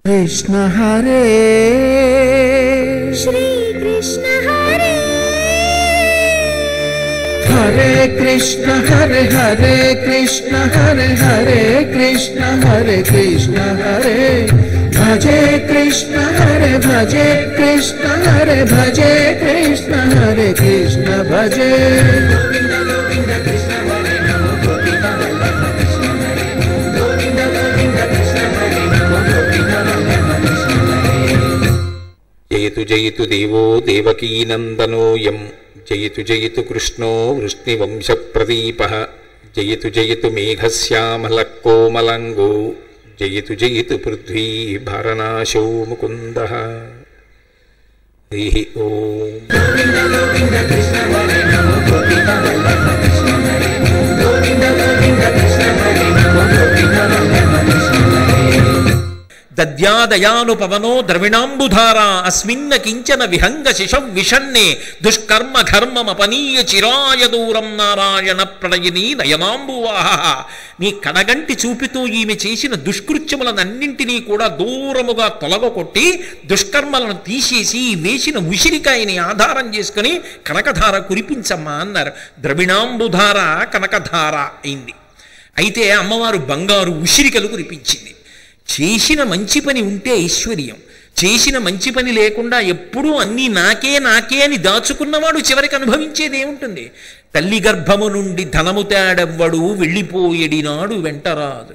కృష్ణ హరే श्रीकृष्ण हरे హరే కృష్ణ హరే హరే కృష్ణ హరే హరే కృష్ణ హరే కృష్ణ హరే భజే కృష్ణ హరే భజే కృష్ణ హరే భజే కృష్ణ హరే కృష్ణ భజే జయతు జయతు దేవో దేవకీనందనోయం జయతు జయతు కృష్ణో వృష్ణివంశప్రదీప జయతు జయతు మేఘశ్యామలకోమలంగో జయతు జయతు పృథ్వీ భరనాశో ముకుంద హరి ఓం దద్యాదయాను పవనో ద్రవిణాంబుధారా అస్మిన్న కించన విహంగ శిశం విషన్నే దుష్కర్మ ఘర్మమపనీయ చిరాయ దూరం నారాయణ ప్రణయిని నయనాంబువాహ నీ కడగంటి చూపితూ ఈమె చేసిన దుష్కృత్యములనన్నింటినీ కూడా దూరముగా తొలగొట్టి దుష్కర్మలను తీసేసి ఈ వేసిన ఉసిరికాయని ఆధారం చేసుకుని కనకధార కురిపించమ్మా అన్నారు ద్రవిణాంబుధార కనకధార అయింది అయితే అమ్మవారు బంగారు ఉసిరికలు కురిపించింది చేసిన మంచి పని ఉంటే ఐశ్వర్యం చేసిన మంచి పని లేకుండా ఎప్పుడూ అన్నీ నాకే నాకే అని దాచుకున్నవాడు చివరికి అనుభవించేది ఏముంటుంది తల్లి గర్భము నుండి ధనము తేడెవ్వడు వెళ్ళిపోయేడినాడు వెంటరాదు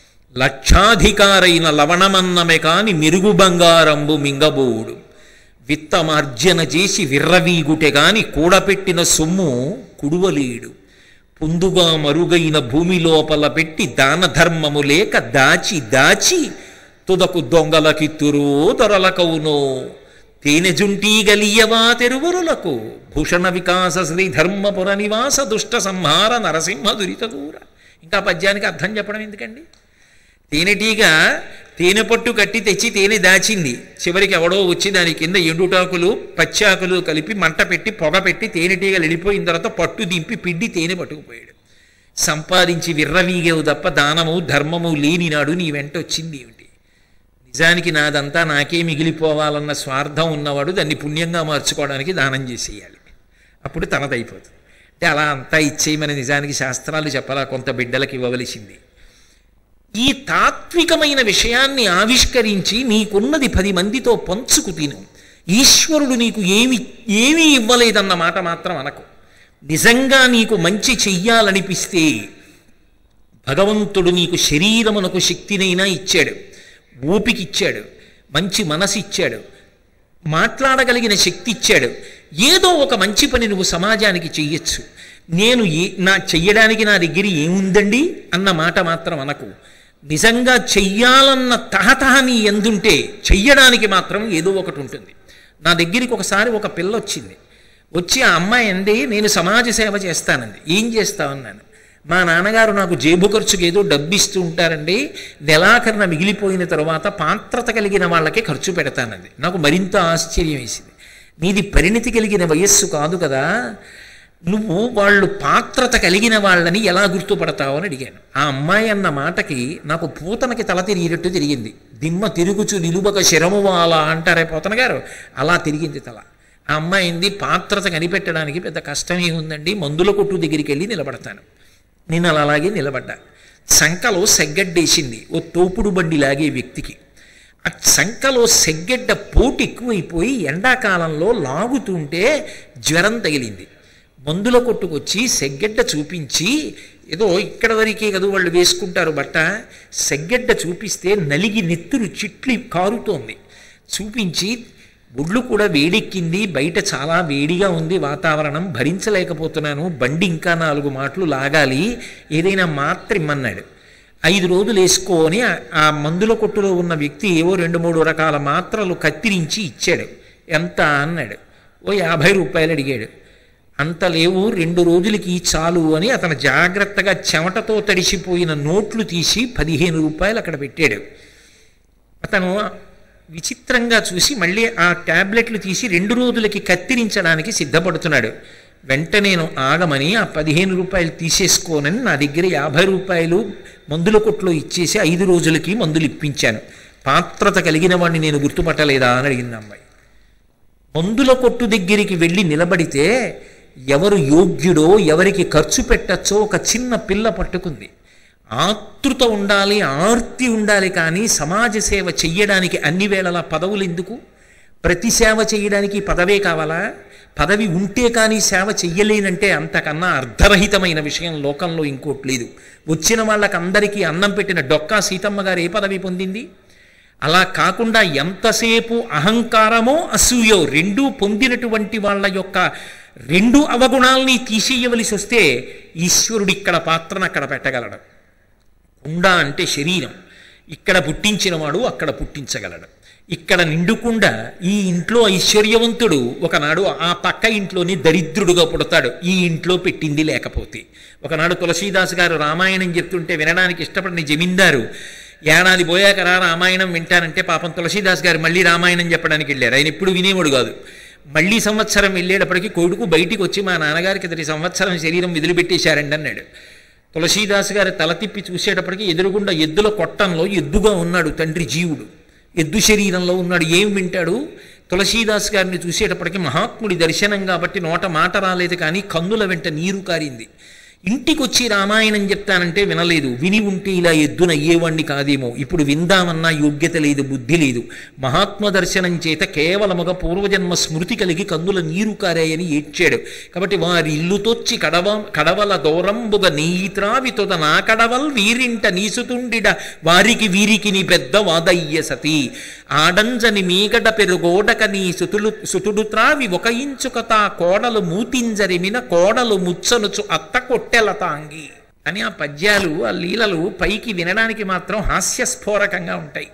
లక్షాధికారైన లవణమన్నమే కాని మెరుగు బంగారంబు మింగబోడు విత్తమార్జన చేసి విర్రవీగుటె గాని కూడపెట్టిన సొమ్ము కుడువలేడు పుందుగా మరుగైన భూమి లోపల పెట్టి దాన ధర్మము లేక దాచి దాచి తుదకు దొంగలకిత్తురో దొరలకవునో తేనె జుంటీ గలియవా తెరువురులకు భూషణ వికాస శ్రీ ధర్మపుర నివాస దుష్ట సంహార నరసింహ దురిత దూర ఇంకా పద్యానికి అర్థం చెప్పడం ఎందుకండి తేనెటీగ తేనె పట్టు కట్టి తెచ్చి తేనె దాచింది చివరికి ఎవడో వచ్చి దాని కింద ఎండుటాకులు పచ్చాకులు కలిపి మంట పెట్టి పొగ పెట్టి తేనెటీగలు వెళ్ళిపోయిన తర్వాత పట్టు దింపి పిండి తేనె పట్టుకుపోయాడు సంపాదించి విర్రవీగేవు తప్ప దానము ధర్మము లేని నాడు నీ వెంట వచ్చింది ఏమిటి నిజానికి నాదంతా నాకే మిగిలిపోవాలన్న స్వార్థం ఉన్నవాడు దాన్ని పుణ్యంగా మార్చుకోవడానికి దానం చేసేయాలి అప్పుడు తనదైపోతుంది అంటే అలా అంతా ఇచ్చేయమని నిజానికి శాస్త్రాలు చెప్పాలా కొంత బిడ్డలకు ఇవ్వవలసింది ఈ తాత్వికమైన విషయాన్ని ఆవిష్కరించి నీకున్నది పది మందితో పంచుకు తిను ఈశ్వరుడు నీకు ఏమి ఏమీ ఇవ్వలేదన్న మాట మాత్రం అనకు నిజంగా నీకు మంచి చెయ్యాలనిపిస్తే భగవంతుడు నీకు శరీరమునకు శక్తినైనా ఇచ్చాడు ఓపికిచ్చాడు మంచి మనసు ఇచ్చాడు మాట్లాడగలిగిన శక్తి ఇచ్చాడు ఏదో ఒక మంచి పని నువ్వు సమాజానికి చెయ్యొచ్చు నేను ఏ నా చెయ్యడానికి నా దగ్గర ఏముందండి అన్న మాట మాత్రం అనకు నిజంగా చెయ్యాలన్న తహతహ నీ ఎందుంటే చెయ్యడానికి మాత్రం ఏదో ఒకటి ఉంటుంది నా దగ్గరికి ఒకసారి ఒక పిల్ల వచ్చింది వచ్చి ఆ అమ్మాయి అండి నేను సమాజ సేవ చేస్తానండి ఏం చేస్తావన్నాను మా నాన్నగారు నాకు జేబు ఖర్చుకి ఏదో డబ్బిస్తూ ఉంటారండి నెలాఖరున మిగిలిపోయిన తర్వాత పాత్రత కలిగిన వాళ్ళకి ఖర్చు పెడతానండి నాకు మరింత ఆశ్చర్యం వేసింది నీది పరిణితి కలిగిన వయస్సు కాదు కదా నువ్వు వాళ్ళు పాత్రత కలిగిన వాళ్ళని ఎలా గుర్తుపడతావు అని అడిగాను ఆ అమ్మాయి అన్న మాటకి నాకు పూతనకి తల తిరిగినట్టు తిరిగింది దిమ్మ తిరుగుచు నిలువక శరము వాలా అంటారే పోతన గారు అలా తిరిగింది తల ఆ అమ్మాయి ఏంది పాత్రత కనిపెట్టడానికి పెద్ద కష్టమే ఉందండి మందుల కొట్టు దగ్గరికి వెళ్ళి నిలబడతాను నేను అలా అలాగే నిలబడ్డా సంకలో సెగ్గడ్డేసింది ఓ తోపుడు బండి లాగే వ్యక్తికి ఆ సంకలో సెగ్గడ్డ పోటు ఎక్కువైపోయి ఎండాకాలంలో లాగుతుంటే జ్వరం తగిలింది మందుల కొట్టుకొచ్చి సెగ్గడ్డ చూపించి ఏదో ఇక్కడ వరకే కదా వాళ్ళు వేసుకుంటారు బట్ట సెగ్గడ్డ చూపిస్తే నలిగి నెత్తురు చిట్లి కారుతోంది చూపించి ఒళ్ళు కూడా వేడెక్కింది బయట చాలా వేడిగా ఉంది వాతావరణం భరించలేకపోతున్నాను బండి ఇంకా నాలుగు మాటలు లాగాలి ఏదైనా మాత్ర ఇమ్మన్నాడు ఐదు రోజులు వేసుకోని ఆ- ఆ మందుల కొట్టులో ఉన్న వ్యక్తి ఏవో రెండు మూడు రకాల మాత్రలు కత్తిరించి ఇచ్చాడు ఎంత అన్నాడు ఓ యాభై రూపాయలు అడిగాడు అంత లేవు రెండు రోజులకి చాలు అని అతను జాగ్రత్తగా చెమటతో తడిసిపోయిన నోట్లు తీసి పదిహేను రూపాయలు అక్కడ పెట్టాడు అతను విచిత్రంగా చూసి మళ్ళీ ఆ ట్యాబ్లెట్లు తీసి రెండు రోజులకి కత్తిరించడానికి సిద్ధపడుతున్నాడు వెంట నేను ఆగమని ఆ పదిహేను రూపాయలు తీసేసుకోనని నా దగ్గర యాభై రూపాయలు మందుల కొట్లో ఇచ్చేసి ఐదు రోజులకి మందులు ఇప్పించాను పాత్రత కలిగిన వాడిని నేను గుర్తుపట్టలేదా అని అడిగింది అమ్మాయి మందుల కొట్టు దగ్గరికి వెళ్ళి నిలబడితే ఎవరు యోగ్యుడో ఎవరికి ఖర్చు పెట్టచ్చో ఒక చిన్న పిల్ల పట్టుకుంది ఆతృత ఉండాలి ఆర్తి ఉండాలి కానీ సమాజ సేవ చెయ్యడానికి అన్ని వేళలా పదవులు ఎందుకు ప్రతి సేవ చేయడానికి పదవే కావాలా పదవి ఉంటే కానీ సేవ చెయ్యలేనంటే అంతకన్నా అర్ధరహితమైన విషయం లోకంలో ఇంకోటి లేదు వచ్చిన వాళ్ళకందరికీ అన్నం పెట్టిన డొక్కా సీతమ్మ గారు ఏ పదవి పొందింది అలా కాకుండా ఎంతసేపు అహంకారమో అసూయో రెండూ పొందినటువంటి వాళ్ళ యొక్క రెండు అవగుణాల్ని తీసేయవలసి వస్తే ఈశ్వరుడు ఇక్కడ పాత్రను అక్కడ పెట్టగలడు కుండ అంటే శరీరం ఇక్కడ పుట్టించినవాడు అక్కడ పుట్టించగలడు ఇక్కడ నిండుకుండా ఈ ఇంట్లో ఐశ్వర్యవంతుడు ఒకనాడు ఆ పక్క ఇంట్లోని దరిద్రుడుగా పుడతాడు ఈ ఇంట్లో పెట్టింది లేకపోతే ఒకనాడు తులసీదాస్ గారు రామాయణం చెప్తుంటే వినడానికి ఇష్టపడిన జమీందారు ఏడాది పోయాక రా రామాయణం వింటానంటే పాపం తులసీదాస్ గారు మళ్ళీ రామాయణం చెప్పడానికి వెళ్ళారు ఆయన ఇప్పుడు వినేవాడు కాదు మళ్ళీ సంవత్సరం వెళ్ళేటప్పటికి కొడుకు బయటికి వచ్చి మా నాన్నగారికి ఇతడి సంవత్సరం శరీరం వదిలిపెట్టేశారండి అన్నాడు తులసీదాస్ గారు తల తిప్పి చూసేటప్పటికి ఎదురుగుండా ఎద్దుల కొట్టంలో ఎద్దుగా ఉన్నాడు తండ్రి జీవుడు ఎద్దు శరీరంలో ఉన్నాడు ఏం వింటాడు తులసీదాస్ గారిని చూసేటప్పటికి మహాత్ముడి దర్శనం కాబట్టి నోట మాట రాలేదు కానీ కన్నుల వెంట నీరు కారింది ఇంటికి వచ్చి రామాయణం చెప్తానంటే వినలేదు విని ఉంటే ఇలా ఎద్దున అయ్యేవాణ్ణి కాదేమో ఇప్పుడు విందామన్నా యోగ్యత లేదు బుద్ధి లేదు మహాత్మ దర్శనం చేత కేవలముగా పూర్వజన్మ స్మృతి కలిగి కందుల నీరు కారాయని ఏడ్చాడు కాబట్టి వారి ఇల్లు తొచ్చి కడవ కడవల దూరంబుగ నీత్రావి తొద నా కడవల్ వీరింట నీసుతుండిడ వారికి వీరికి నీ పెద్ద వాదయ్య సతి ఆడంజని మీగడ పెరుగోడక నీ సుతులు సుతుడు త్రావి ఒక ఇంచుకత కోడలు మూతింజరిమిన కోడలు ముచ్చనుచు అత్త కొట్టెల తాంగి అని ఆ పద్యాలు ఆ లీలలు పైకి వినడానికి మాత్రం హాస్యస్ఫోరకంగా ఉంటాయి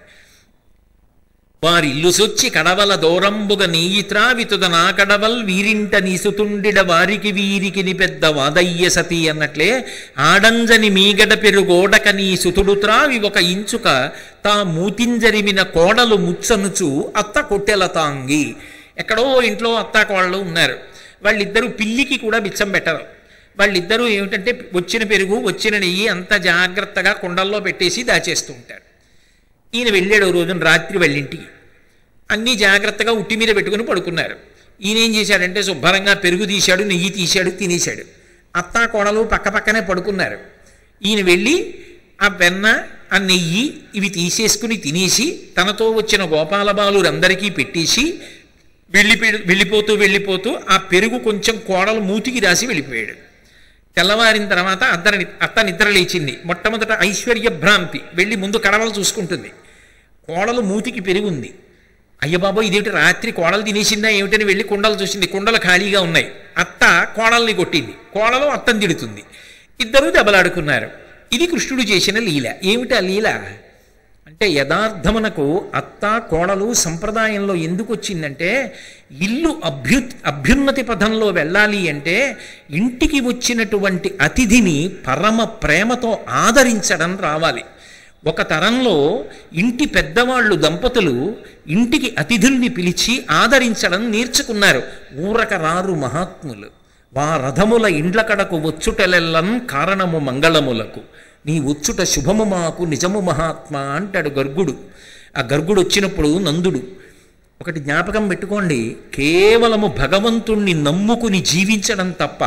వారి ఇల్లు సొచ్చి కడవల దూరంబుగ నీయి త్రావితుద నా కడవల్ వీరింట నీసుతుండిడ వారికి వీరికి ని పెద్ద వాదయ్య సతి అన్నట్లే ఆడంజని మీగడ పెరుగోడక నీ సుతుడు త్రావి ఒక ఇంచుక తా మూతింజరిమిన కోడలు ముచ్చనుచు అత్త కొట్టెల తాంగి ఎక్కడో ఇంట్లో అత్త కోడలు ఉన్నారు వాళ్ళిద్దరూ పిల్లికి కూడా బిచ్చం పెట్టరు వాళ్ళిద్దరూ ఏమిటంటే వచ్చిన పెరుగు వచ్చిన నెయ్యి అంత జాగ్రత్తగా కుండల్లో పెట్టేసి దాచేస్తూ ఉంటారు ఈయన వెళ్ళాడు ఓ రోజున రాత్రి వాళ్ళింటికి అన్నీ జాగ్రత్తగా ఉట్టి మీద పెట్టుకుని పడుకున్నారు ఈయన ఏం చేశాడంటే శుభ్రంగా పెరుగు తీశాడు నెయ్యి తీశాడు తినేశాడు అత్తా కోడలు పక్క పక్కనే పడుకున్నారు ఈయన వెళ్ళి ఆ వెన్న ఆ నెయ్యి ఇవి తీసేసుకుని తినేసి తనతో వచ్చిన గోపాలబాలురందరికీ పెట్టేసి వెళ్ళిపోయి వెళ్ళిపోతూ వెళ్ళిపోతూ ఆ పెరుగు కొంచెం కోడలు మూతికి రాసి వెళ్ళిపోయాడు తెల్లవారిన తర్వాత అద్దరి అత్త నిద్ర లేచింది మొట్టమొదట ఐశ్వర్య భ్రాంతి వెళ్ళి ముందు కడవలు చూసుకుంటుంది కోడలు మూతికి పెరుగుంది అయ్య బాబో ఇదేమిటి రాత్రి కోడలు తినేసిందా ఏమిటని వెళ్ళి కుండలు చూసింది కుండలు ఖాళీగా ఉన్నాయి అత్త కోడల్ని కొట్టింది కోడలు అత్తని తిడుతుంది ఇద్దరూ దెబ్బలాడుకున్నారు ఇది కృష్ణుడు చేసిన లీల ఏమిటి ఆ లీల అంటే యథార్థమునకు అత్త కోడలు సంప్రదాయంలో ఎందుకు వచ్చిందంటే ఇల్లు అభ్యు అభ్యున్నతి పథంలో వెళ్ళాలి అంటే ఇంటికి వచ్చినటువంటి అతిథిని పరమ ప్రేమతో ఆదరించడం రావాలి ఒక తరంలో ఇంటి పెద్దవాళ్ళు దంపతులు ఇంటికి అతిథుల్ని పిలిచి ఆదరించడం నేర్చుకున్నారు ఊరక రారు మహాత్ములు వా రథముల ఇండ్ల కడకు వచ్చుటలెల్లం కారణము మంగళములకు నీ వచ్చుట శుభము మాకు నిజము మహాత్మా అంటాడు గర్గుడు ఆ గర్గుడు వచ్చినప్పుడు నందుడు ఒకటి జ్ఞాపకం పెట్టుకోండి కేవలము భగవంతుణ్ణి నమ్ముకుని జీవించడం తప్ప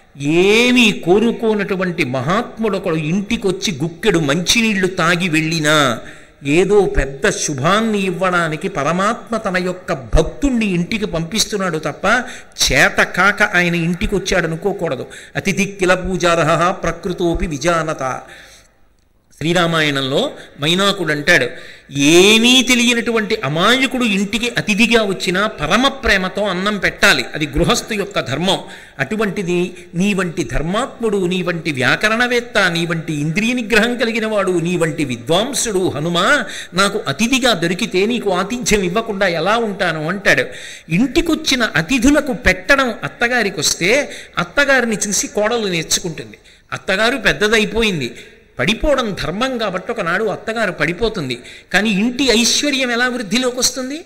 ఏమీ కోరుకోనటువంటి మహాత్ముడు ఒకడు ఇంటికొచ్చి గుక్కెడు మంచినీళ్లు తాగి వెళ్ళినా ఏదో పెద్ద శుభాన్ని ఇవ్వడానికి పరమాత్మ తన యొక్క భక్తుణ్ణి ఇంటికి పంపిస్తున్నాడు తప్ప చేత కాక ఆయన ఇంటికి వచ్చాడు అనుకోకూడదు అతిథి కిల పూజారహ ప్రకృతోపి విజానత శ్రీరామాయణంలో మైనాకుడు అంటాడు ఏమీ తెలియనటువంటి అమాయకుడు ఇంటికి అతిథిగా వచ్చినా పరమ ప్రేమతో అన్నం పెట్టాలి అది గృహస్థు యొక్క ధర్మం అటువంటిది నీ వంటి ధర్మాత్ముడు నీ వంటి వ్యాకరణవేత్త నీ వంటి ఇంద్రియ నిగ్రహం కలిగిన వాడు నీ వంటి విద్వాంసుడు హనుమా నాకు అతిథిగా దొరికితే నీకు ఆతిథ్యం ఇవ్వకుండా ఎలా ఉంటాను అంటాడు ఇంటికొచ్చిన అతిథులకు పెట్టడం అత్తగారికి వస్తే అత్తగారిని చూసి కోడలు నేర్చుకుంటుంది అత్తగారు పెద్దదైపోయింది పడిపోవడం ధర్మం కాబట్టి ఒకనాడు అత్తగారు పడిపోతుంది కానీ ఇంటి ఐశ్వర్యం ఎలా వృద్ధిలోకి వస్తుంది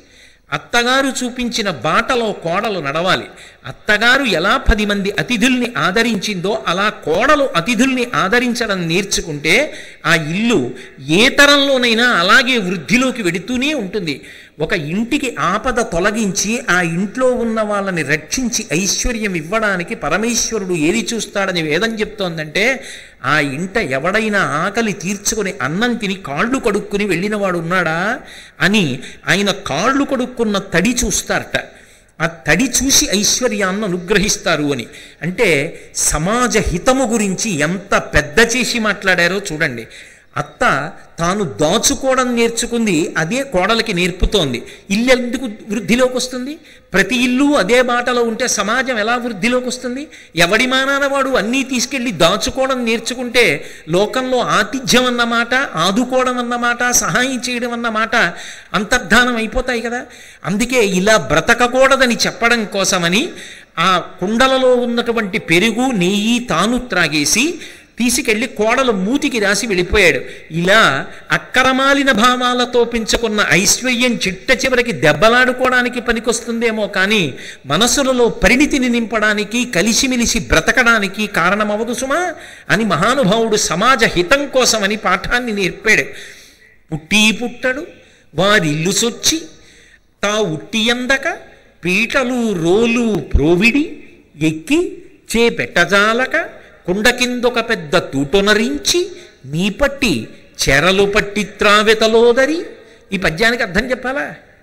అత్తగారు చూపించిన బాటలో కోడలు నడవాలి అత్తగారు ఎలా పది మంది అతిథుల్ని ఆదరించిందో అలా కోడలు అతిథుల్ని ఆదరించడం నేర్చుకుంటే ఆ ఇల్లు ఏ తరంలోనైనా అలాగే వృద్ధిలోకి వెడుతూనే ఉంటుంది ఒక ఇంటికి ఆపద తొలగించి ఆ ఇంట్లో ఉన్న వాళ్ళని రక్షించి ఐశ్వర్యం ఇవ్వడానికి పరమేశ్వరుడు ఏది చూస్తాడని వేదం చెప్తోందంటే ఆ ఇంట ఎవడైనా ఆకలి తీర్చుకొని అన్నం తిని కాళ్ళు కడుక్కుని వెళ్ళినవాడు ఉన్నాడా అని ఆయన కాళ్ళు కడుక్కున్న తడి చూస్తారట ఆ తడి చూసి ఐశ్వర్యాన్ని అనుగ్రహిస్తారు అని అంటే సమాజ హితము గురించి ఎంత పెద్ద చేసి మాట్లాడారో చూడండి అత్త తాను దాచుకోవడం నేర్చుకుంది అదే కోడలికి నేర్పుతోంది ఇల్లు ఎందుకు వృద్ధిలోకి వస్తుంది ప్రతి ఇల్లు అదే బాటలో ఉంటే సమాజం ఎలా వృద్ధిలోకి వస్తుంది ఎవడి మానాన వాడు అన్నీ తీసుకెళ్ళి దాచుకోవడం నేర్చుకుంటే లోకంలో ఆతిథ్యం అన్నమాట ఆదుకోవడం అన్నమాట సహాయం చేయడం అన్నమాట అంతర్ధానం అయిపోతాయి కదా అందుకే ఇలా బ్రతకకూడదని చెప్పడం కోసమని ఆ కుండలలో ఉన్నటువంటి పెరుగు నెయ్యి తాను త్రాగేసి తీసుకెళ్లి కోడలు మూతికి రాసి వెళ్ళిపోయాడు ఇలా అక్కరమాలిన భావాలతో పెంచుకున్న ఐశ్వర్యం చిట్ట చివరికి దెబ్బలాడుకోవడానికి పనికొస్తుందేమో కానీ మనసులలో పరిణితిని నింపడానికి కలిసిమెలిసి బ్రతకడానికి కారణమవదు సుమా అని మహానుభావుడు సమాజ హితం కోసమని పాఠాన్ని నేర్పాడు పుట్టి పుట్టడు వారిల్లు సొచ్చి తా ఉట్టి అందక పీటలు రోలు ప్రోవిడి ఎక్కి చేపెట్టజాలక కుండ కిందొక పెద్ద తూటొనరించి నీ పట్టి చెరలు పట్టి త్రావెతలోదరి ఈ పద్యానికి అర్థం చెప్పాలా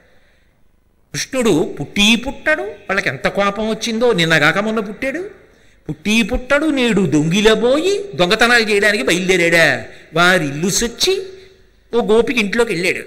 కృష్ణుడు పుట్టి పుట్టడు వాళ్ళకి ఎంత కోపం వచ్చిందో నిన్నగాక మొన్న పుట్టాడు పుట్టి పుట్టడు నేడు దొంగిలబోయి దొంగతనాలు చేయడానికి బయలుదేరాడా వారి ఇల్లు సొచ్చి ఓ గోపికి ఇంట్లోకి వెళ్ళాడు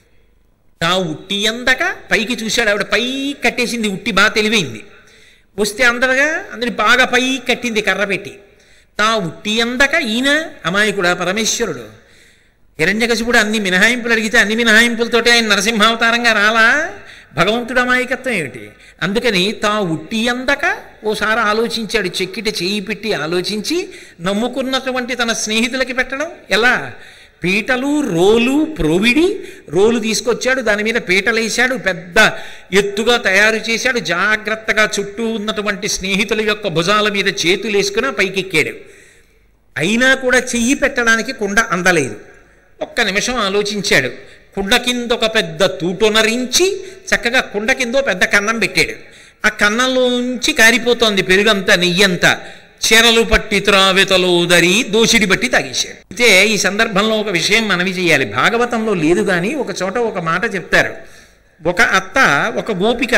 నా ఉట్టి అందక పైకి చూశాడు ఆవిడ పై కట్టేసింది ఉట్టి బాగా తెలివైంది వస్తే అందరగా అందరి బాగా పై కట్టింది కర్ర పెట్టి తా ఉట్టి అందక ఈయన అమాయకుడా పరమేశ్వరుడు హిరణ్యకశిపుడు అన్ని మినహాయింపులు అడిగితే అన్ని మినహాయింపులతోటే ఆయన నరసింహావతారంగా రాలా భగవంతుడు అమాయకత్వం ఏమిటి అందుకని తా ఉట్టి అందక ఓసారి ఆలోచించాడు చెక్కిట చేయి పెట్టి ఆలోచించి నమ్ముకున్నటువంటి తన స్నేహితులకి పెట్టడం ఎలా పీటలు రోలు ప్రోవిడి రోలు తీసుకొచ్చాడు దాని మీద పీటలేశాడు పెద్ద ఎత్తుగా తయారు చేశాడు జాగ్రత్తగా చుట్టూ ఉన్నటువంటి స్నేహితుల యొక్క భుజాల మీద చేతులు వేసుకుని పైకెక్కాడు అయినా కూడా చెయ్యి పెట్టడానికి కుండ అందలేదు ఒక్క నిమిషం ఆలోచించాడు కుండ కింద ఒక పెద్ద తూటొనరించి చక్కగా కుండ కింద ఓ పెద్ద కన్నం పెట్టాడు ఆ కన్నంలోంచి కారిపోతోంది పెరుగంతా నెయ్యంతా చీరలు పట్టి త్రావెతలో ఉదరి దోషిడి బట్టి తాగేశాడు అయితే ఈ సందర్భంలో ఒక విషయం మనవి చేయాలి భాగవతంలో లేదు కానీ ఒక చోట ఒక మాట చెప్తారు ఒక అత్త ఒక గోపిక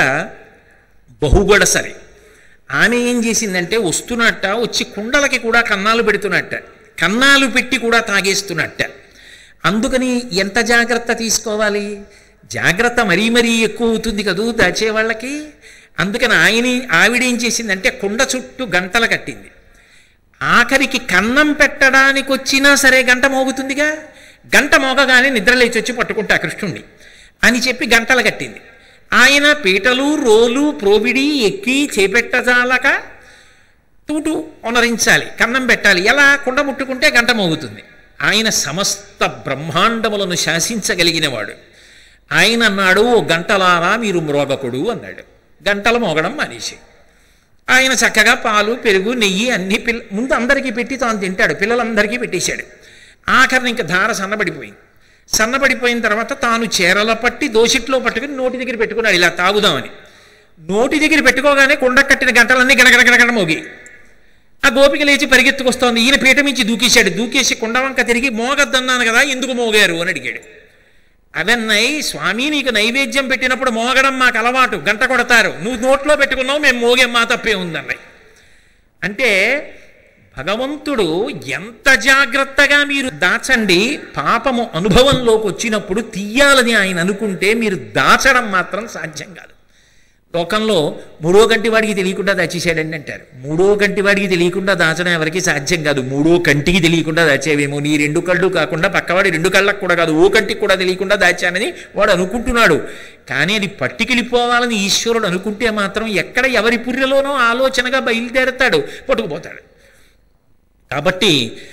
బహుగడసరి ఆమె ఏం చేసిందంటే వస్తున్నట్ట వచ్చి కుండలకి కూడా కన్నాలు పెడుతున్నట్ట కన్నాలు పెట్టి కూడా తాగేస్తున్నట్ట అందుకని ఎంత జాగ్రత్త తీసుకోవాలి జాగ్రత్త మరీ మరీ ఎక్కువ అవుతుంది కదూ దాచే వాళ్ళకి అందుకని ఆయన ఆవిడేం చేసిందంటే కుండ చుట్టూ గంటలు కట్టింది ఆఖరికి కన్నం పెట్టడానికి వచ్చినా సరే గంట మోగుతుందిగా గంట మోగగానే నిద్రలేచి వచ్చి పట్టుకుంటా కృష్ణుణ్ణి అని చెప్పి గంటలు కట్టింది ఆయన పీటలు రోలు ప్రోవిడి ఎక్కి చేపెట్టజాలక తూటు ఒనరించాలి కన్నం పెట్టాలి ఎలా కుండ ముట్టుకుంటే గంట మోగుతుంది ఆయన సమస్త బ్రహ్మాండములను శాసించగలిగినవాడు ఆయన అన్నాడు "ఓ గంటలారా మీరు మ్రోగకుడు అన్నాడు గంటలు మోగడం మానేసి ఆయన చక్కగా పాలు పెరుగు నెయ్యి అన్ని పిల్ల ముందు అందరికీ పెట్టి తాను తింటాడు పిల్లలందరికీ పెట్టేశాడు ఆఖరిని ఇంక ధార సన్నబడిపోయింది సన్నబడిపోయిన తర్వాత తాను చీరల పట్టి దోసిట్లో పట్టుకుని నోటి దగ్గర పెట్టుకున్నాడు ఇలా తాగుదామని నోటి దగ్గర పెట్టుకోగానే కుండ కట్టిన గంటలన్నీ గడగడ గడగడ మోగి ఆ గోపిక లేచి పరిగెత్తుకొస్తోంది ఈయన పీట మించి దూకేశాడు దూకేసి కుండవంక తిరిగి మోగద్దన్నాను కదా ఎందుకు మోగారు అని అడిగాడు అవన్నయ్ స్వామి నీకు నైవేద్యం పెట్టినప్పుడు మోగడం మాకు అలవాటు గంట కొడతారు నువ్వు నోట్లో పెట్టుకున్నావు మేము మోగే మా తప్పే ఉందన్నాయి అంటే భగవంతుడు ఎంత జాగ్రత్తగా మీరు దాచండి పాపము అనుభవంలోకి వచ్చినప్పుడు తీయాలని ఆయన అనుకుంటే మీరు దాచడం మాత్రం సాధ్యం కాదు లోకంలో మూడో కంటి వాడికి తెలియకుండా దాచేసాడండి అంటారు మూడో కంటి వాడికి తెలియకుండా దాచడం ఎవరికి సాధ్యం కాదు మూడో కంటికి తెలియకుండా దాచేవేమో నీ రెండు కళ్ళు కాకుండా పక్కవాడి రెండు కళ్ళకు కూడా కాదు ఓ కంటికి కూడా తెలియకుండా దాచానని వాడు అనుకుంటున్నాడు కానీ అది పట్టుకెళ్ళిపోవాలని ఈశ్వరుడు అనుకుంటే మాత్రం ఎక్కడ ఎవరి పుర్రెలోనో ఆలోచనగా బయలుదేరతాడు పట్టుకుపోతాడు కాబట్టి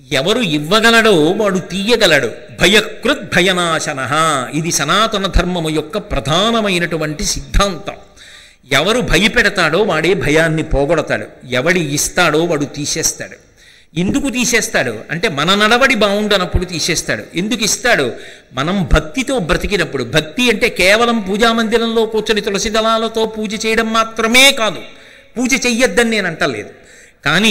ఎవరు ఇవ్వగలడో వాడు తీయగలడు భయకృద్ భయనాశన ఇది సనాతన ధర్మము యొక్క ప్రధానమైనటువంటి సిద్ధాంతం ఎవరు భయపెడతాడో వాడే భయాన్ని పోగొడతాడు ఎవడి ఇస్తాడో వాడు తీసేస్తాడు ఎందుకు తీసేస్తాడు అంటే మన నడవడి బాగుండనప్పుడు తీసేస్తాడు ఎందుకు ఇస్తాడు మనం భక్తితో బ్రతికినప్పుడు భక్తి అంటే కేవలం పూజా మందిరంలో కూర్చొని తులసి దళాలతో పూజ చేయడం మాత్రమే కాదు పూజ చెయ్యొద్దని నేను అంటలేదు కానీ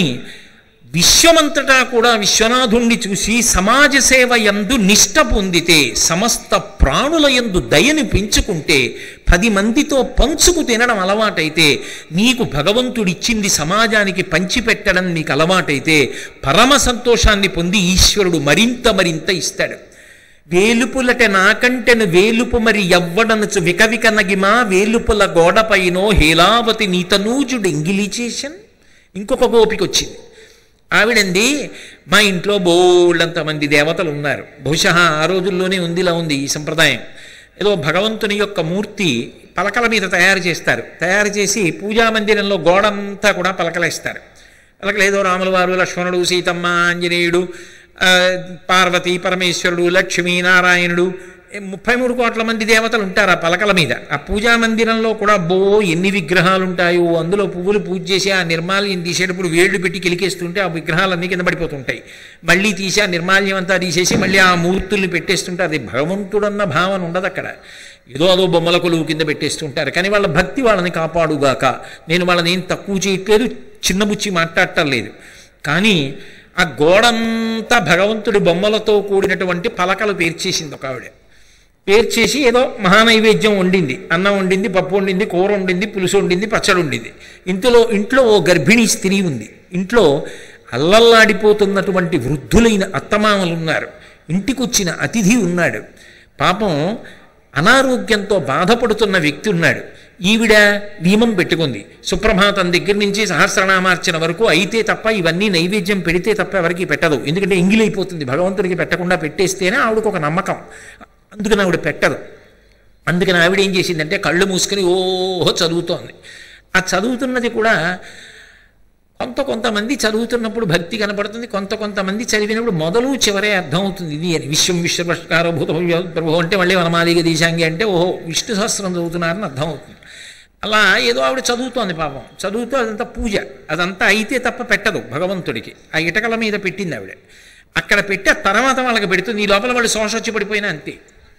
విశ్వమంతటా కూడా విశ్వనాథుణ్ణి చూసి సమాజ సేవ యందు నిష్ట పొందితే సమస్త ప్రాణుల యందు దయని పెంచుకుంటే పది మందితో పంచుకు తినడం అలవాటైతే నీకు భగవంతుడిచ్చింది సమాజానికి పంచిపెట్టడం నీకు అలవాటైతే పరమ సంతోషాన్ని పొంది ఈశ్వరుడు మరింత మరింత ఇస్తాడు వేలుపులట నాకంటెను వేలుపు మరి ఎవ్వడనుచు వికవిక నగిమా వేలుపుల గోడపైనో హేలావతి నీతనూజుడు ఎంగిలి చేషన్ ఇంకొక గోపిక వచ్చింది ఆవిడంది మా ఇంట్లో బోళ్ళంత మంది దేవతలు ఉన్నారు బహుశా ఆ రోజుల్లోనే ఉంది ఇలా ఉంది ఈ సంప్రదాయం ఏదో భగవంతుని యొక్క మూర్తి పలకల మీద తయారు చేస్తారు తయారు చేసి పూజా మందిరంలో గోడంతా కూడా పలకలేస్తారు పలకలు ఏదో రాముల వారు లక్ష్మణుడు సీతమ్మ ఆంజనేయుడు ఆ, పార్వతి పరమేశ్వరుడు లక్ష్మీ నారాయణుడు ఏ ముప్పై మూడు కోట్ల మంది దేవతలు ఉంటారు ఆ పలకల మీద ఆ పూజా మందిరంలో కూడా బో ఎన్ని విగ్రహాలు ఉంటాయో అందులో పువ్వులు పూజ చేసి ఆ నిర్మాల్యం తీసేటప్పుడు వేళ్ళు పెట్టి కిలికేస్తుంటే ఆ విగ్రహాలన్నీ కింద పడిపోతుంటాయి మళ్ళీ తీసి ఆ నిర్మాల్యం అంతా తీసేసి మళ్ళీ ఆ మూర్తుల్ని పెట్టేస్తుంటే అది భగవంతుడన్న భావన ఉండదు అక్కడ ఏదో అదో బొమ్మల కొలువు కింద పెట్టేస్తుంటారు కానీ వాళ్ళ భక్తి వాళ్ళని కాపాడుగాక నేను వాళ్ళని ఏం తక్కువ చేయట్లేదు చిన్నబుచ్చి మాట్లాడటం లేదు కానీ ఆ గోడంతా భగవంతుడి బొమ్మలతో కూడినటువంటి పలకలు పేర్చేసింది ఒక ఆవిడ పేర్చేసి ఏదో మహానైవేద్యం వండింది అన్నం వండింది పప్పు వండింది కూర వండింది పులుసు వండింది పచ్చడి వండింది ఇంతలో ఇంట్లో ఓ గర్భిణీ స్త్రీ ఉంది ఇంట్లో అల్లల్లాడిపోతున్నటువంటి వృద్ధులైన అత్తమామలు ఉన్నారు ఇంటికొచ్చిన అతిథి ఉన్నాడు పాపం అనారోగ్యంతో బాధపడుతున్న వ్యక్తి ఉన్నాడు ఈవిడ నియమం పెట్టుకుంది సుప్రభాతం దగ్గర నుంచి సహస్రనామార్చన వరకు అయితే తప్ప ఇవన్నీ నైవేద్యం పెడితే తప్ప ఎవరికి పెట్టదు ఎందుకంటే ఎంగిలైపోతుంది భగవంతుడికి పెట్టకుండా పెట్టేస్తేనే ఆవిడకు ఒక నమ్మకం అందుకని ఆవిడ పెట్టదు అందుకని ఆవిడ ఏం చేసిందంటే కళ్ళు మూసుకొని ఓహో చదువుతోంది ఆ చదువుతున్నది కూడా కొంత కొంతమంది చదువుతున్నప్పుడు భక్తి కనపడుతుంది కొంత కొంతమంది చదివినప్పుడు మొదలు చివరే అర్థమవుతుంది ఇది అని విశ్వం విశ్వకారో భూత ప్రభు అంటే మళ్ళీ వనమాలిగ దీశాంగి అంటే ఓహో విష్ణు సహస్రం చదువుతున్నారని అర్థమవుతుంది అలా ఏదో ఆవిడ చదువుతోంది పాపం చదువుతూ అదంతా పూజ అదంతా అయితే తప్ప పెట్టదు భగవంతుడికి ఆ ఇటకల మీద పెట్టింది ఆవిడ అక్కడ పెట్టి ఆ తర్వాత వాళ్ళకి పెడుతుంది ఈ లోపల వాళ్ళు శోష వచ్చి పడిపోయినా అంతే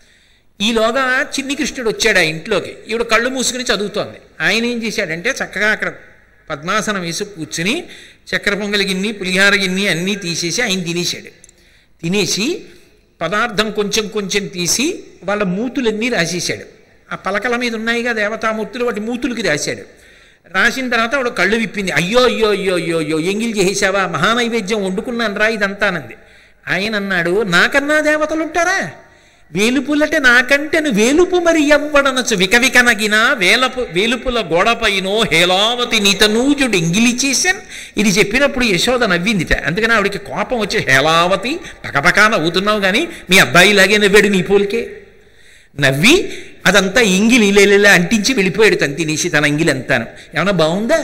ఈలోగా చిన్ని కృష్ణుడు వచ్చాడు ఆ ఇంట్లోకి ఈవిడ కళ్ళు మూసుకుని చదువుతోంది ఆయన ఏం చేశాడంటే చక్కగా అక్కడ పద్మాసనం వేసి కూర్చుని చక్కెర పొంగలి గిన్ని పులిహార గిన్ని అన్నీ తీసేసి ఆయన తినేశాడు తినేసి పదార్థం కొంచెం కొంచెం తీసి వాళ్ళ మూతులన్నీ రాసేశాడు ఆ పలకల మీద ఉన్నాయిగా దేవతామూర్తులు వాటి మూతులకి రాశాడు రాసిన తర్వాత ఆవిడ కళ్ళు విప్పింది అయ్యో అయ్యో అయ్యో అయ్యో అయ్యో ఎంగిల్ చేసేసావా మహానైవేద్యం వండుకున్నాను రా ఇదంతానంది ఆయన అన్నాడు నాకన్నా దేవతలు ఉంటారా వేలుపులటే నాకంటెను వేలుపు మరి ఎవ్వడనచు వికవికనగిన వేలపు వేలుపుల గోడపైనో హేలావతి నీతనూజుడు ఎంగిలి చేశాన్ ఇది చెప్పినప్పుడు యశోద నవ్విందిట అందుకని ఆవిడికి కోపం వచ్చి హేలావతి పకపకా నవ్వుతున్నావు కానీ మీ అబ్బాయి ఇలాగే నవ్వాడు నీ పోలికే నవ్వి అదంతా ఇంగిలి ఇలేలా అంటించి వెళ్ళిపోయాడు తను తినేసి తన ఇంగిలి అంతాను ఏమన్నా బాగుందా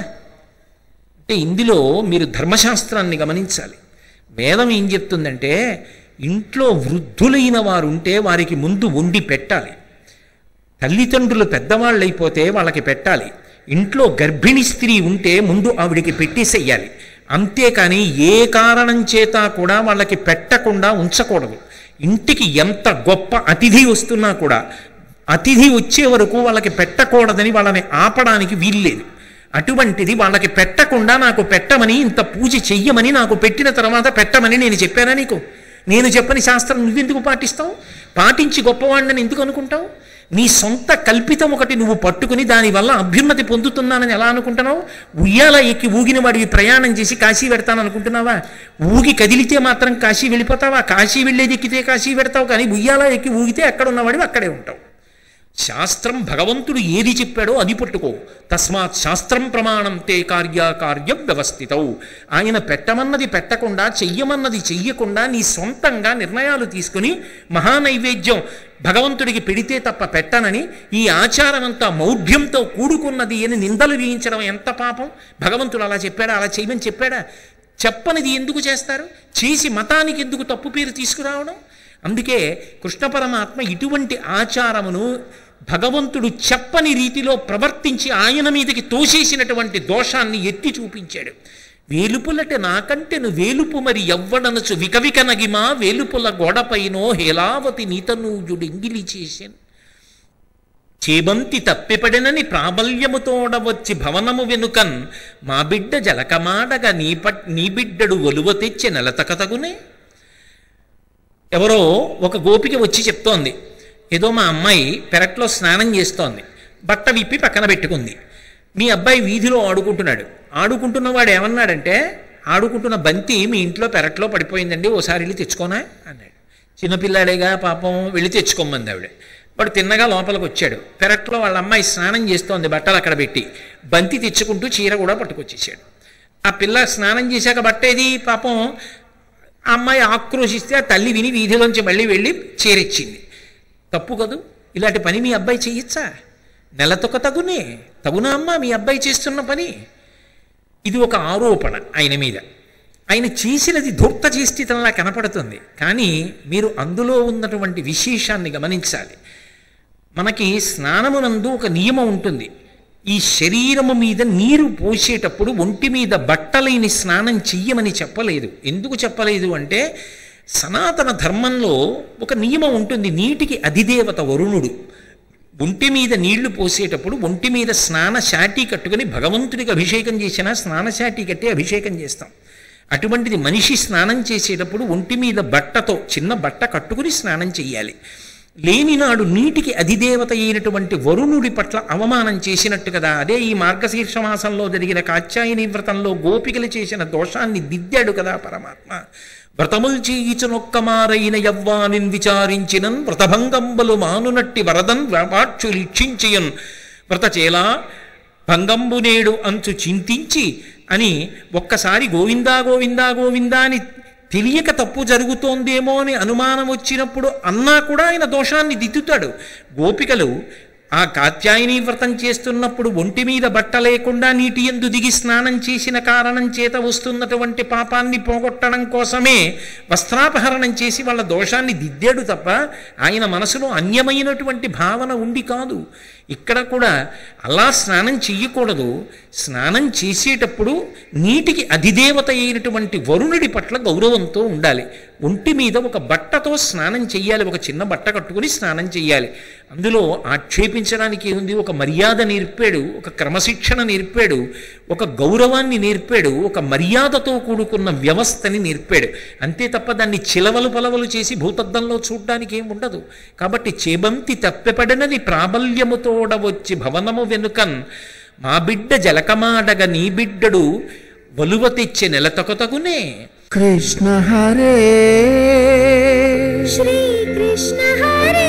అంటే ఇందులో మీరు ధర్మశాస్త్రాన్ని గమనించాలి వేదం ఏం చెప్తుందంటే ఇంట్లో వృద్ధులైన వారు ఉంటే వారికి ముందు వండి పెట్టాలి తల్లిదండ్రులు పెద్దవాళ్ళు అయిపోతే వాళ్ళకి పెట్టాలి ఇంట్లో గర్భిణీ స్త్రీ ఉంటే ముందు ఆవిడికి పెట్టేసేయాలి అంతేకాని ఏ కారణం చేత కూడా వాళ్ళకి పెట్టకుండా ఉంచకూడదు ఇంటికి ఎంత గొప్ప అతిథి వస్తున్నా కూడా అతిథి వచ్చే వరకు వాళ్ళకి పెట్టకూడదని వాళ్ళని ఆపడానికి వీల్లేదు అటువంటిది వాళ్ళకి పెట్టకుండా నాకు పెట్టమని ఇంత పూజ చెయ్యమని నాకు పెట్టిన తర్వాత పెట్టమని నేను చెప్పానా నీకు నేను చెప్పని శాస్త్రం నువ్వెందుకు పాటిస్తావు పాటించి గొప్పవాడిని ఎందుకు అనుకుంటావు నీ సొంత కల్పితం ఒకటి నువ్వు పట్టుకుని దానివల్ల అభ్యున్నతి పొందుతున్నానని ఎలా అనుకుంటున్నావు ఉయ్యాల ఎక్కి ఊగిన వాడివి ప్రయాణం చేసి కాశీ పెడతాను అనుకుంటున్నావా ఊగి కదిలితే మాత్రం కాశీ వెళ్ళిపోతావా కాశీ వెళ్ళేది ఎక్కితే కాశీ పెడతావు కానీ ఉయ్యాల ఎక్కి ఊగితే అక్కడ ఉన్నవాడివి అక్కడే ఉంటావు శాస్త్రం భగవంతుడు ఏది చెప్పాడో అది పట్టుకో తస్మాత్ శాస్త్రం ప్రమాణం తే కార్యాకార్యం వ్యవస్థితవు ఆయన పెట్టమన్నది పెట్టకుండా చెయ్యమన్నది చెయ్యకుండా నీ సొంతంగా నిర్ణయాలు తీసుకుని మహానైవేద్యం భగవంతుడికి పెడితే తప్ప పెట్టనని ఈ ఆచారం అంతా మౌఢ్యంతో కూడుకున్నది అని నిందలు వేయించడం ఎంత పాపం భగవంతుడు అలా చెప్పాడా అలా చేయమని చెప్పాడా చెప్పనిది ఎందుకు చేస్తారు చేసి మతానికి ఎందుకు తప్పు పేరు తీసుకురావడం అందుకే కృష్ణ పరమాత్మ ఇటువంటి ఆచారమును భగవంతుడు చెప్పని రీతిలో ప్రవర్తించి ఆయన మీదకి తోసేసినటువంటి దోషాన్ని ఎత్తి చూపించాడు వేలుపులట నాకంటెను వేలుపు మరి ఎవ్వడనచు వికవిక నగిమా వేలుపుల గోడపైనో హేలావతి నీతనూజుడు ఎంగిలి చేశాను చేబంతి తప్పిపడినని ప్రాబల్యముతోడ వచ్చి భవనము వెనుకన్ మా బిడ్డ జలకమాడగా నీ పట్ నీ బిడ్డడు ఒలువ తెచ్చి నెలతకతగునే ఎవరో ఒక గోపిక వచ్చి చెప్తోంది ఏదో మా అమ్మాయి పెరట్లో స్నానం చేస్తోంది బట్ట విప్పి పక్కన పెట్టుకుంది మీ అబ్బాయి వీధిలో ఆడుకుంటున్నాడు ఆడుకుంటున్నవాడు ఏమన్నాడంటే ఆడుకుంటున్న బంతి మీ ఇంట్లో పెరట్లో పడిపోయిందండి ఓసారి వెళ్ళి తెచ్చుకోనా అన్నాడు చిన్నపిల్లాడేగా పాపం వెళ్ళి తెచ్చుకోమంది ఆవిడ వాడు తిన్నగా లోపలికి వచ్చాడు పెరట్లో వాళ్ళ అమ్మాయి స్నానం చేస్తోంది బట్టలు అక్కడ పెట్టి బంతి తెచ్చుకుంటూ చీర కూడా పట్టుకొచ్చేసాడు ఆ పిల్ల స్నానం చేశాక బట్టేది పాపం ఆ అమ్మాయి ఆక్రోశిస్తే ఆ తల్లి విని వీధిలోంచి మళ్ళీ వెళ్ళి చేరిచ్చింది తప్పు కదూ ఇలాంటి పని మీ అబ్బాయి చెయ్యొచ్చా నెలతొక తగునే తగునా అమ్మ మీ అబ్బాయి చేస్తున్న పని ఇది ఒక ఆరోపణ ఆయన మీద ఆయన చేసినది ధూర్త చేష్టితంలా కనపడుతుంది కానీ మీరు అందులో ఉన్నటువంటి విశేషాన్ని గమనించాలి మనకి స్నానమునందు ఒక నియమం ఉంటుంది ఈ శరీరము మీద నీరు పోసేటప్పుడు ఒంటి మీద బట్టలేని స్నానం చెయ్యమని చెప్పలేదు ఎందుకు చెప్పలేదు అంటే సనాతన ధర్మంలో ఒక నియమం ఉంటుంది నీటికి అధిదేవత వరుణుడు ఒంటి మీద నీళ్లు పోసేటప్పుడు ఒంటి మీద స్నాన శాటి కట్టుకుని భగవంతుడికి అభిషేకం చేసినా స్నాన శాటి కట్టి అభిషేకం చేస్తాం అటువంటిది మనిషి స్నానం చేసేటప్పుడు ఒంటి మీద బట్టతో చిన్న బట్ట కట్టుకుని స్నానం చెయ్యాలి లేనినాడు నీటికి అధిదేవత అయినటువంటి వరుణుడి పట్ల అవమానం చేసినట్టు కదా అదే ఈ మార్గశీర్ష మాసంలో జరిగిన కాత్యాయని వ్రతంలో గోపికలు చేసిన దోషాన్ని దిద్దాడు కదా పరమాత్మ వ్రతముల్ చేయిచునొక్కమారైన యవ్వానిన్ విచారించినన్ వ్రతభంగంబలు మానునట్టి వరదన్ వ్యాపాక్షులిక్షించియన్ వ్రతచేలా భంగంబు నేడు అంచు చింతించి అని ఒక్కసారి గోవిందా గోవిందా గోవిందా అని తెలియక తప్పు జరుగుతోందేమో అని అనుమానం వచ్చినప్పుడు అన్నా కూడా ఆయన దోషాన్ని దిద్దుతాడు గోపికలు ఆ కాత్యాయని వ్రతం చేస్తున్నప్పుడు ఒంటి మీద బట్ట లేకుండా నీటి ఎందు దిగి స్నానం చేసిన కారణం చేత వస్తున్నటువంటి పాపాన్ని పోగొట్టడం కోసమే వస్త్రాపహరణం చేసి వాళ్ళ దోషాన్ని దిద్దాడు తప్ప ఆయన మనసులో అన్యమైనటువంటి భావన ఉండి కాదు ఇక్కడ కూడా అలా స్నానం చెయ్యకూడదు స్నానం చేసేటప్పుడు నీటికి అధిదేవత అయినటువంటి వరుణుడి పట్ల గౌరవంతో ఉండాలి ఒంటి మీద ఒక బట్టతో స్నానం చెయ్యాలి ఒక చిన్న బట్ట కట్టుకుని స్నానం చెయ్యాలి అందులో ఆక్షేపించడానికి ఉంది ఒక మర్యాద నేర్పాడు ఒక క్రమశిక్షణ నేర్పాడు ఒక గౌరవాన్ని నేర్పాడు ఒక మర్యాదతో కూడుకున్న వ్యవస్థని నేర్పాడు అంతే తప్ప దాన్ని చిలవలు పలవలు చేసి భూతద్దంలో చూడ్డానికి ఏం ఉండదు కాబట్టి చేబంతి తప్పెపడినది ప్రాబల్యముతోడ వచ్చి భవనము వెనుకన్ మా బిడ్డ జలకమాడగ నీ బిడ్డడు వలువ తెచ్చే నెలతొకతగునే కృష్ణ హరే श्रीकृष्ण हरे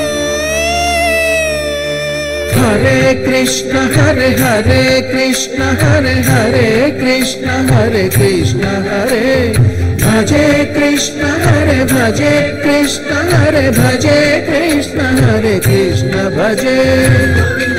హరే కృష్ణ హరే హరే కృష్ణ హరే హరే కృష్ణ హరే కృష్ణ హరే భజే కృష్ణ హరే భజే కృష్ణ హరే భజే కృష్ణ హరే కృష్ణ భజే